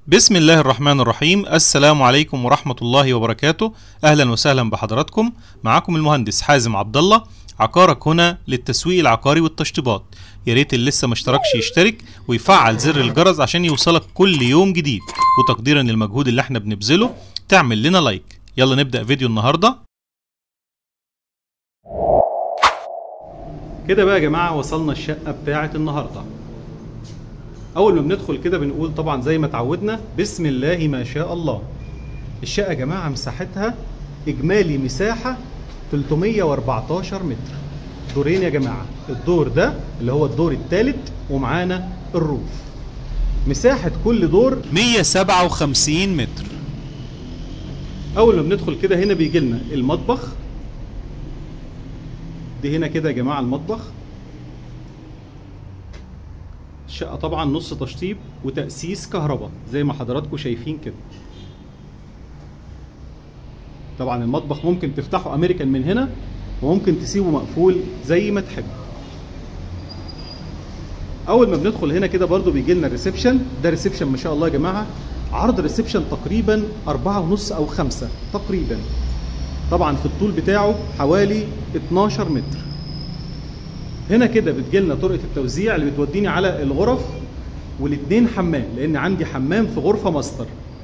بسم الله الرحمن الرحيم السلام عليكم ورحمة الله وبركاته أهلا وسهلا بحضراتكم معاكم المهندس حازم عبد الله عقارك هنا للتسويق العقاري والتشطيبات يا ريت اللي لسه ما اشتركش يشترك ويفعل زر الجرس عشان يوصلك كل يوم جديد وتقديرا للمجهود اللي احنا بنبذله تعمل لنا لايك يلا نبدأ فيديو النهارده كده بقى يا جماعة وصلنا الشقة بتاعة النهاردة أول ما بندخل كده بنقول طبعا زي ما اتعودنا بسم الله ما شاء الله الشقة يا جماعة مساحتها إجمالي مساحة 314 متر دورين يا جماعة الدور ده اللي هو الدور الثالث ومعانا الروف مساحة كل دور 157 متر اول ما بندخل كده هنا بيجي لنا المطبخ دي هنا كده يا جماعه المطبخ الشقه طبعا نص تشطيب وتاسيس كهرباء زي ما حضراتكم شايفين كده طبعا المطبخ ممكن تفتحه امريكان من هنا وممكن تسيبه مقفول زي ما تحب اول ما بندخل هنا كده برضو بيجي لنا الريسبشن ده ريسبشن ما شاء الله يا جماعه عرض الريسبشن تقريبا أربعة ونص أو خمسة تقريبا طبعا في الطول بتاعه حوالي 12 متر هنا كده بتجيلنا طرقة التوزيع اللي بتوديني على الغرف والاتنين حمام لأن عندي حمام في غرفة ماستر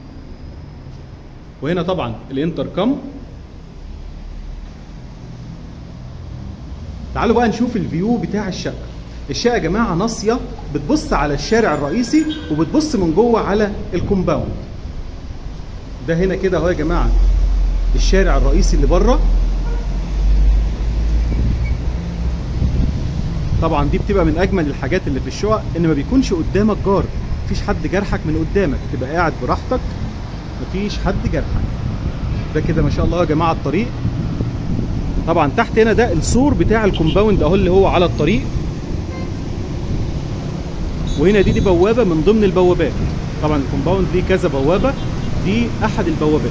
وهنا طبعا الانتركم تعالوا بقى نشوف الفيو بتاع الشقة الشقة يا جماعة ناصية بتبص على الشارع الرئيسي وبتبص من جوه على الكومباوند ده هنا كده اهو يا جماعة الشارع الرئيسي اللي بره طبعا دي بتبقى من اجمل الحاجات اللي في الشقق ان ما بيكونش قدامك جار مفيش حد جرحك من قدامك تبقى قاعد براحتك مفيش حد جرحك ده كده ما شاء الله يا جماعة الطريق طبعا تحت هنا ده السور بتاع الكومباوند اهو اللي هو على الطريق وهنا دي دي بوابه من ضمن البوابات طبعا الكومباوند ليه كذا بوابه دي احد البوابات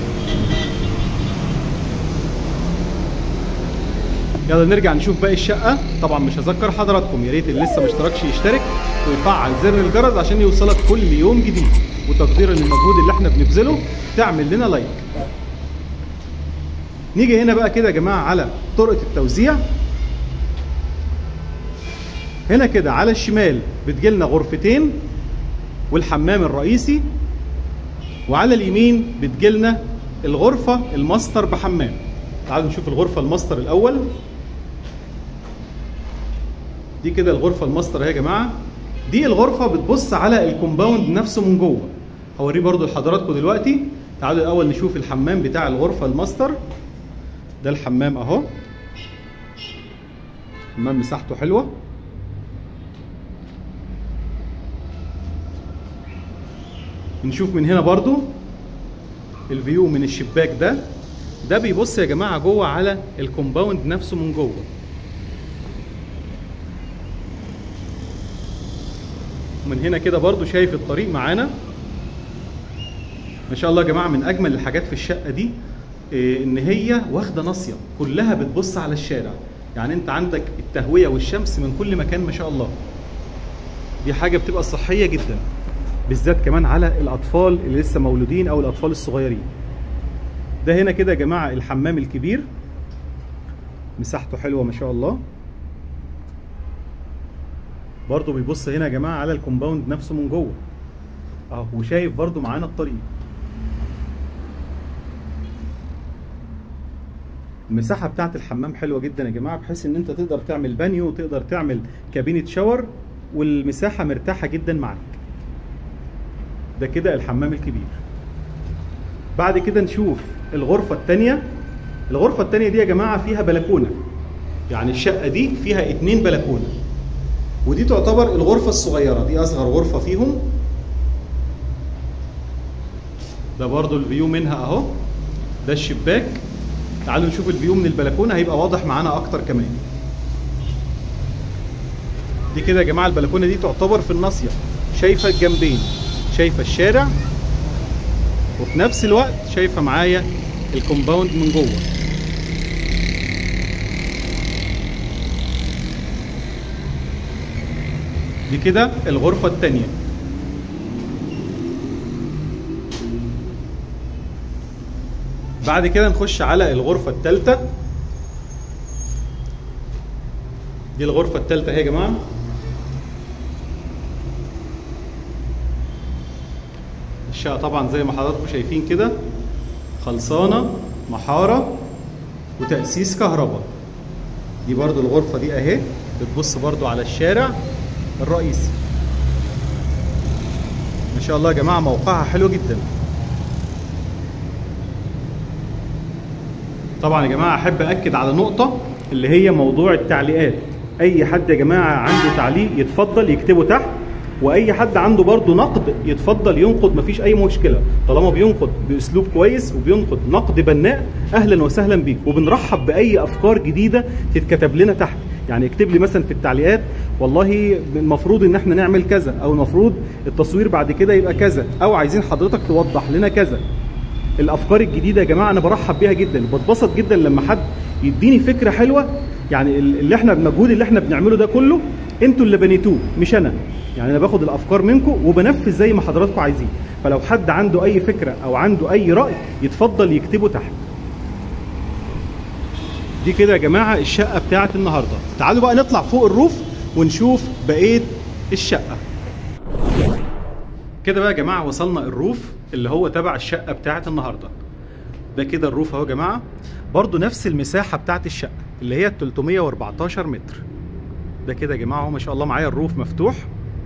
يلا نرجع نشوف باقي الشقه طبعا مش هذكر حضراتكم يا ريت اللي لسه ما اشتركش يشترك ويفعل زر الجرس عشان يوصلك كل يوم جديد وتقديرا للمجهود اللي احنا بنبذله تعمل لنا لايك نيجي هنا بقى كده يا جماعه على طرقه التوزيع هنا كده على الشمال بتجيلنا غرفتين والحمام الرئيسي وعلى اليمين بتجيلنا الغرفة الماستر بحمام تعالوا نشوف الغرفة الماستر الأول دي كده الغرفة الماستر اهي يا جماعة دي الغرفة بتبص على الكومباوند نفسه من جوه هوريه برضو لحضراتكم دلوقتي تعالوا الأول نشوف الحمام بتاع الغرفة الماستر ده الحمام أهو حمام مساحته حلوه نشوف من هنا برضو الفيو من الشباك ده ده بيبص يا جماعه جوه على الكومباوند نفسه من جوه ومن هنا كده برضو شايف الطريق معانا ما شاء الله يا جماعه من اجمل الحاجات في الشقه دي إيه ان هي واخده ناصيه كلها بتبص على الشارع يعني انت عندك التهويه والشمس من كل مكان ما شاء الله دي حاجه بتبقى صحيه جدا بالذات كمان على الاطفال اللي لسه مولودين او الاطفال الصغيرين ده هنا كده يا جماعه الحمام الكبير مساحته حلوه ما شاء الله برضو بيبص هنا يا جماعه على الكومباوند نفسه من جوه اهو وشايف برضو معانا الطريق المساحه بتاعت الحمام حلوه جدا يا جماعه بحيث ان انت تقدر تعمل بانيو وتقدر تعمل كابينه شاور والمساحه مرتاحه جدا معاك ده كده الحمام الكبير بعد كده نشوف الغرفة التانية الغرفة التانية دي يا جماعة فيها بلكونة يعني الشقة دي فيها اتنين بلكونة ودي تعتبر الغرفة الصغيرة دي أصغر غرفة فيهم ده برضو الفيو منها أهو ده الشباك تعالوا نشوف الفيو من البلكونة هيبقى واضح معانا أكتر كمان دي كده يا جماعة البلكونة دي تعتبر في الناصية شايفة الجنبين شايفه الشارع وفي نفس الوقت شايفه معايا الكومباوند من جوه دي كده الغرفه الثانيه بعد كده نخش على الغرفه الثالثه دي الغرفه الثالثه اهي يا جماعه الشقه طبعا زي ما حضراتكم شايفين كده خلصانه محاره وتاسيس كهرباء دي برضو الغرفه دي اهي بتبص برضو على الشارع الرئيسي ما شاء الله يا جماعه موقعها حلو جدا طبعا يا جماعه احب اكد على نقطه اللي هي موضوع التعليقات اي حد يا جماعه عنده تعليق يتفضل يكتبه تحت واي حد عنده برضه نقد يتفضل ينقد مفيش اي مشكله طالما بينقد باسلوب كويس وبينقد نقد بناء اهلا وسهلا بيك وبنرحب باي افكار جديده تتكتب لنا تحت يعني اكتب لي مثلا في التعليقات والله المفروض ان احنا نعمل كذا او المفروض التصوير بعد كده يبقى كذا او عايزين حضرتك توضح لنا كذا الافكار الجديده يا جماعه انا برحب بيها جدا وبتبسط جدا لما حد يديني فكره حلوه يعني اللي احنا المجهود اللي احنا بنعمله ده كله انتوا اللي بنيتوه مش انا يعني انا باخد الافكار منكم وبنفذ زي ما حضراتكم عايزين فلو حد عنده اي فكره او عنده اي راي يتفضل يكتبه تحت دي كده يا جماعه الشقه بتاعت النهارده تعالوا بقى نطلع فوق الروف ونشوف بقيه الشقه كده بقى يا جماعه وصلنا الروف اللي هو تبع الشقه بتاعت النهارده ده كده الروف اهو يا جماعه برضو نفس المساحه بتاعت الشقه اللي هي 314 متر ده كده يا جماعه اهو ما شاء الله معايا الروف مفتوح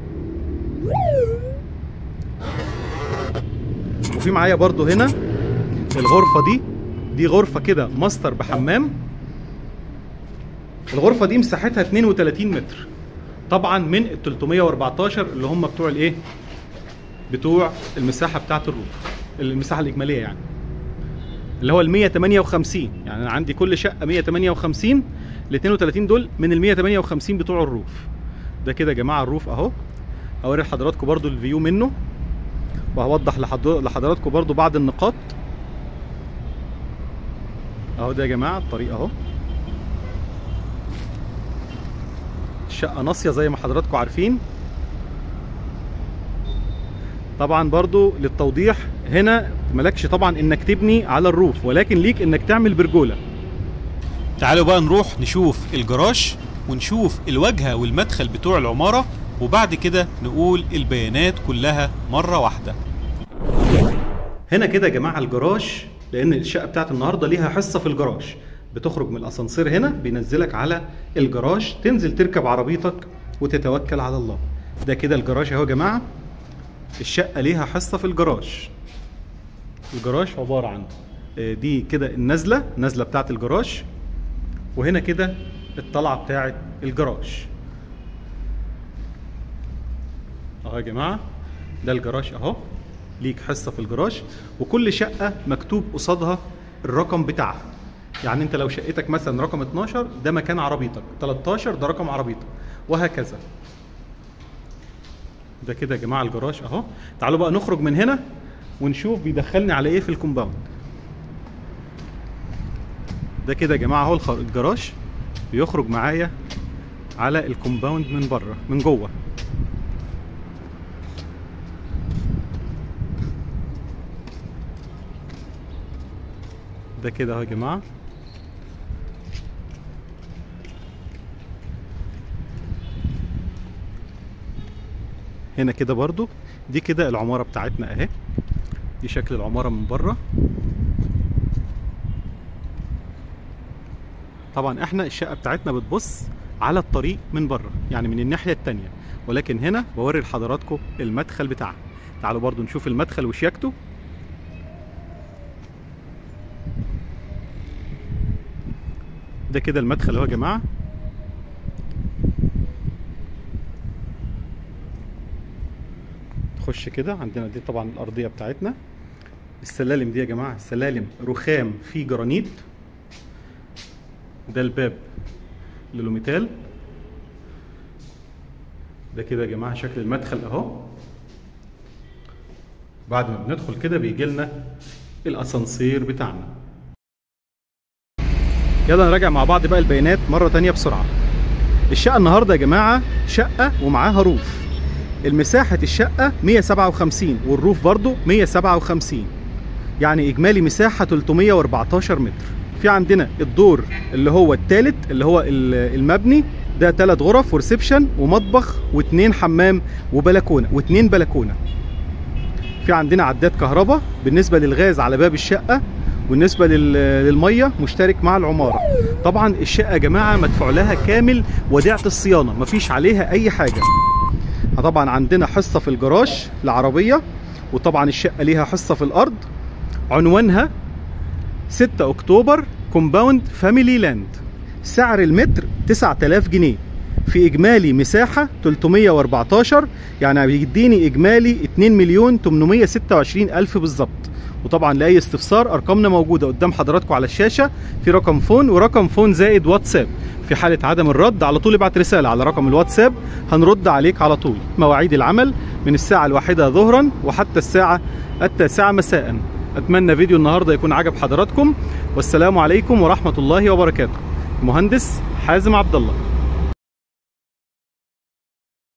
وفي معايا برضو هنا الغرفه دي دي غرفه كده ماستر بحمام الغرفه دي مساحتها 32 متر طبعا من ال 314 اللي هم بتوع الايه بتوع المساحه بتاعت الروف المساحه الاجماليه يعني اللي هو ال 158 يعني انا عندي كل شقه 158 ال 32 دول من ال 158 بتوع الروف ده كده يا جماعه الروف اهو اوري لحضراتكم برضو الفيو منه وهوضح لحضر- لحضراتكم برضو بعض النقاط اهو ده يا جماعه الطريق اهو الشقه ناصيه زي ما حضراتكم عارفين طبعا برضو للتوضيح هنا مالكش طبعا انك تبني على الروف ولكن ليك انك تعمل برجوله تعالوا بقى نروح نشوف الجراج ونشوف الواجهة والمدخل بتوع العمارة وبعد كده نقول البيانات كلها مرة واحدة هنا كده يا جماعه الجراج لان الشقه بتاعت النهارده ليها حصه في الجراج بتخرج من الاسانسير هنا بينزلك على الجراج تنزل تركب عربيتك وتتوكل على الله ده كده الجراج اهو يا جماعه الشقه ليها حصه في الجراج الجراج عباره عن آه، دي كده النزله النزله بتاعت الجراج وهنا كده الطلعه بتاعت الجراج اهو يا جماعه ده الجراج اهو ليك حصه في الجراج وكل شقه مكتوب قصادها الرقم بتاعها يعني انت لو شقتك مثلا رقم 12 ده مكان عربيتك 13 ده رقم عربيتك وهكذا ده كده يا جماعه الجراج اهو تعالوا بقى نخرج من هنا ونشوف بيدخلني على ايه في الكومباوند ده كده يا جماعه اهو الخ- الجراج بيخرج معايا على الكومباوند من بره من جوه ده كده اهو يا جماعه هنا كده برضو دي كده العماره بتاعتنا اهي دي شكل العماره من بره طبعا احنا الشقه بتاعتنا بتبص على الطريق من بره يعني من الناحيه التانية ولكن هنا بوري لحضراتكم المدخل بتاعها تعالوا برضو نشوف المدخل وشياكته ده كده المدخل اهو يا جماعه تخش كده عندنا دي طبعا الارضيه بتاعتنا السلالم دي يا جماعه سلالم رخام في جرانيت ده الباب للوميتال ده كده يا جماعه شكل المدخل اهو بعد ما بندخل كده بيجي لنا الاسانسير بتاعنا يلا نراجع مع بعض بقى البيانات مرة تانية بسرعة الشقة النهاردة يا جماعة شقة ومعاها روف المساحة الشقة 157 والروف برضو 157 يعني اجمالي مساحه 314 متر في عندنا الدور اللي هو الثالث اللي هو ال- المبني ده ثلاث غرف وريسبشن ومطبخ واثنين حمام وبلكونه واثنين بلكونه في عندنا عداد كهرباء بالنسبه للغاز على باب الشقه بالنسبه لل- للميه مشترك مع العماره طبعا الشقه يا جماعه مدفوع لها كامل وديعه الصيانه مفيش عليها اي حاجه طبعا عندنا حصه في الجراج العربيه وطبعا الشقه ليها حصه في الارض عنوانها 6 اكتوبر كومباوند فاميلي لاند سعر المتر 9000 جنيه في اجمالي مساحه 314 يعني بيديني اجمالي 2 مليون 826 الف بالظبط وطبعا لاي استفسار ارقامنا موجوده قدام حضراتكم على الشاشه في رقم فون ورقم فون زائد واتساب في حاله عدم الرد على طول ابعت رساله على رقم الواتساب هنرد عليك على طول مواعيد العمل من الساعه الواحدة ظهرا وحتى الساعه التاسعه مساء اتمنى فيديو النهارده يكون عجب حضراتكم والسلام عليكم ورحمه الله وبركاته المهندس حازم عبد الله